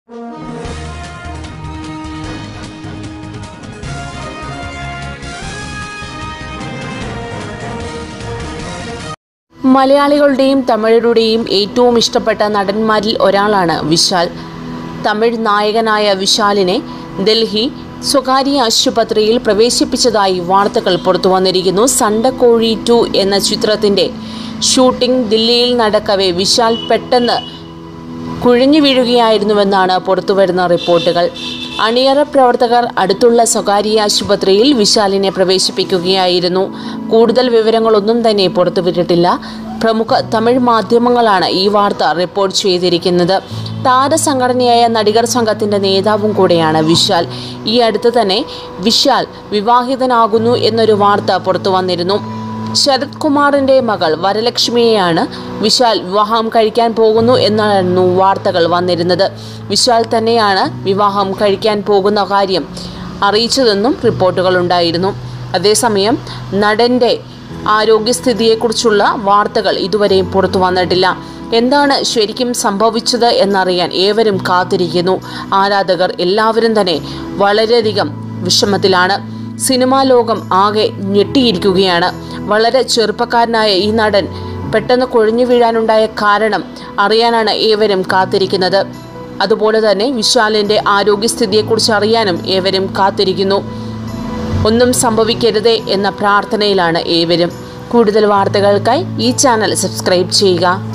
മലയാളികളുടെയും തമിഴരുടെയും ഏറ്റവും ഇഷ്ടപ്പെട്ട നടന്മാരിൽ ഒരാളാണ് വിശാൽ തമിഴ് നായകനായ വിശാലിനെ ഡൽഹി സ്വകാര്യ ആശുപത്രിയിൽ പ്രവേശിപ്പിച്ചതായി വാർത്തകൾ പുറത്തു വന്നിരിക്കുന്നു സണ്ടക്കോഴി ടു എന്ന ചിത്രത്തിന്റെ ഷൂട്ടിംഗ് ദില്ലിയിൽ നടക്കവേ വിശാൽ പെട്ടെന്ന് കുഴഞ്ഞു വീഴുകയായിരുന്നുവെന്നാണ് പുറത്തുവരുന്ന റിപ്പോർട്ടുകൾ അണിയറ പ്രവർത്തകർ അടുത്തുള്ള സ്വകാര്യ ആശുപത്രിയിൽ വിശാലിനെ പ്രവേശിപ്പിക്കുകയായിരുന്നു കൂടുതൽ വിവരങ്ങളൊന്നും തന്നെ പുറത്തുവിട്ടിട്ടില്ല പ്രമുഖ തമിഴ് മാധ്യമങ്ങളാണ് ഈ വാർത്ത റിപ്പോർട്ട് ചെയ്തിരിക്കുന്നത് താരസംഘടനയായ നടികർ സംഘത്തിന്റെ നേതാവും കൂടെയാണ് വിശാൽ ഈ അടുത്ത് തന്നെ വിശാൽ വിവാഹിതനാകുന്നു എന്നൊരു വാർത്ത പുറത്തു വന്നിരുന്നു ശരത് കുമാറിന്റെ മകൾ വരലക്ഷ്മിയെയാണ് വിശാൽ വിവാഹം കഴിക്കാൻ പോകുന്നു എന്നായിരുന്നു വാർത്തകൾ വന്നിരുന്നത് വിശാൽ തന്നെയാണ് വിവാഹം കഴിക്കാൻ പോകുന്ന കാര്യം അറിയിച്ചതെന്നും റിപ്പോർട്ടുകൾ ഉണ്ടായിരുന്നു അതേസമയം നടന്റെ ആരോഗ്യസ്ഥിതിയെക്കുറിച്ചുള്ള വാർത്തകൾ ഇതുവരെയും പുറത്തു വന്നിട്ടില്ല എന്താണ് ശരിക്കും സംഭവിച്ചത് എന്നറിയാൻ ഏവരും കാത്തിരിക്കുന്നു ആരാധകർ എല്ലാവരും തന്നെ വളരെയധികം വിഷമത്തിലാണ് സിനിമാ ലോകം ആകെ ഞെട്ടിയിരിക്കുകയാണ് വളരെ ചെറുപ്പക്കാരനായ ഈ നടൻ പെട്ടെന്ന് കൊഴിഞ്ഞു വീഴാനുണ്ടായ കാരണം അറിയാനാണ് ഏവരും കാത്തിരിക്കുന്നത് അതുപോലെ തന്നെ വിശാലിന്റെ ആരോഗ്യസ്ഥിതിയെക്കുറിച്ച് അറിയാനും ഏവരും കാത്തിരിക്കുന്നു ഒന്നും സംഭവിക്കരുതേ എന്ന പ്രാർത്ഥനയിലാണ് ഏവരും കൂടുതൽ വാർത്തകൾക്കായി ഈ ചാനൽ സബ്സ്ക്രൈബ് ചെയ്യുക